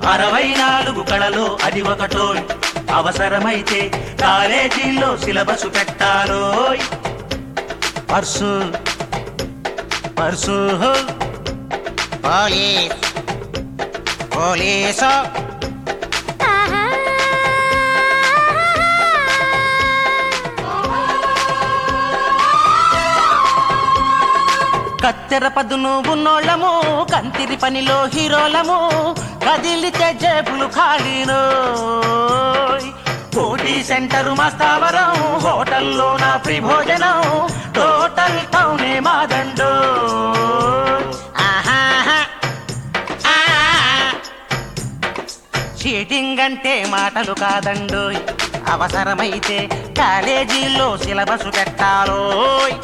అరవై నాలుగు కళలో అది ఒకటో అవసరమైతే కాలేజీల్లో సిలబస్ పెట్టాలోయ్ పర్సు పర్సు పోలీస్ పోలీసు కత్తెర పదును ఉన్నోళ్ళము కంతిరి పనిలో హీరోలము కదిలితే జేబులు ఖాళీను కోటి సెంటర్ మస్తావరం హోటల్లో నా ఫ్రీ భోజనం టోటల్ టౌనే మాదండు ఆహాహా. ఆ. చీటింగ్ అంటే మాటలు కాదండు అవసరమైతే కాలేజీల్లో సిలబస్ పెట్టాలోయ్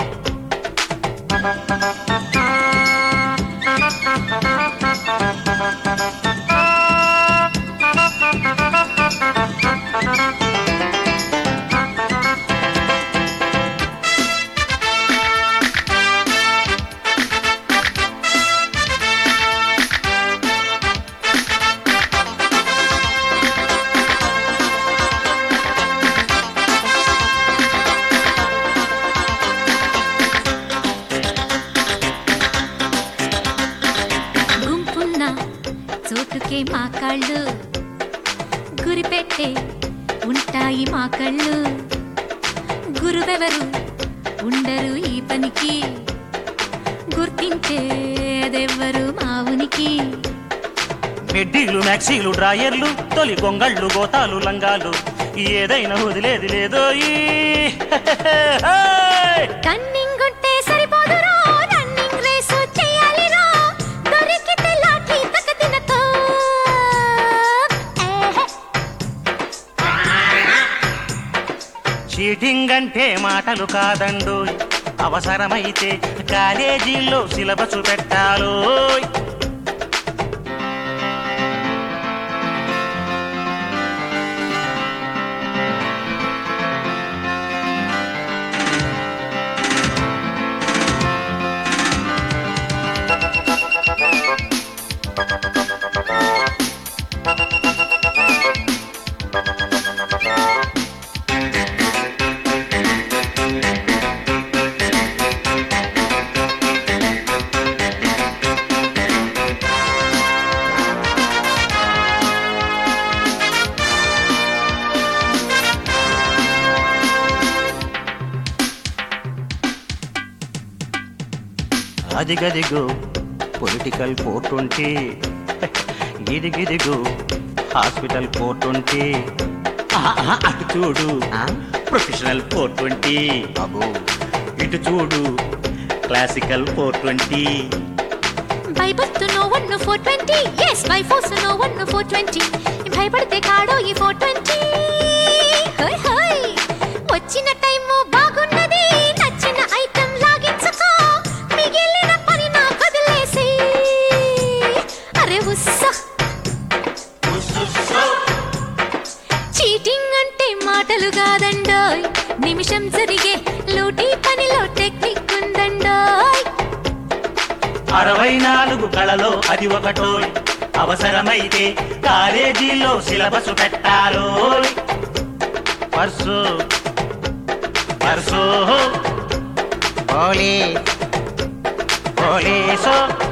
గుంపున్న చోటుకే మా కళ్ళు గురిపెట్టే ఉంటాయి మా కళ్ళు గురువెవరు ఉండరు ఈ పనికి గుర్తించేదెవ్వరు మా ఉనికి మిడ్డీలు మ్యాక్సీలు డ్రాయర్లు తొలి గొంగళ్ళు గోతాలు లంగాలు ఏదైనా వదిలేది లేదో ఈ రన్నింగ్ ఉంటే సరిపోదురో రన్నింగ్ రేసు చేయాలిరో దొరికితే లాఠీ తగదినతో ఏహే చీటింగ్ అంటే మాటలు కాదండు అవసరమైతే కాలేజీల్లో సిలబస్ పెట్టాలోయ్ అదిగదిగో పొలిటికల్ ఫోర్ ట్వంటీ ఇదిగిదిగో హాస్పిటల్ ఫోర్ ట్వంటీ అటు చూడు ఆ? ప్రొఫెషనల్ ఫోర్ ట్వంటీ అబ్బో ఇటు చూడు క్లాసికల్ ఫోర్ ట్వంటీ భయపడుతూ no one four twenty yes by force no one four twenty భయపడితే కాడో ఈ ఫోర్ ట్వంటీ వచ్చిన టైము బాగున్నది నచ్చిన ఐటమ్ లాగించుకో మిగిలిన పని నా కదిలేసి అరే ఉస్సా చీటింగ్ అంటే మాటలు కాదండోయ్ నిమిషం జరిగే లూటీ పనిలో టెక్నిక్ ఉందండోయ్ అరవై నాలుగు కళలో అది ఒకటో అవసరమైతే కాలేజీలో సిలబస్ పెట్టాలో పర్సు పర్సు పోలీస్ పోలీసు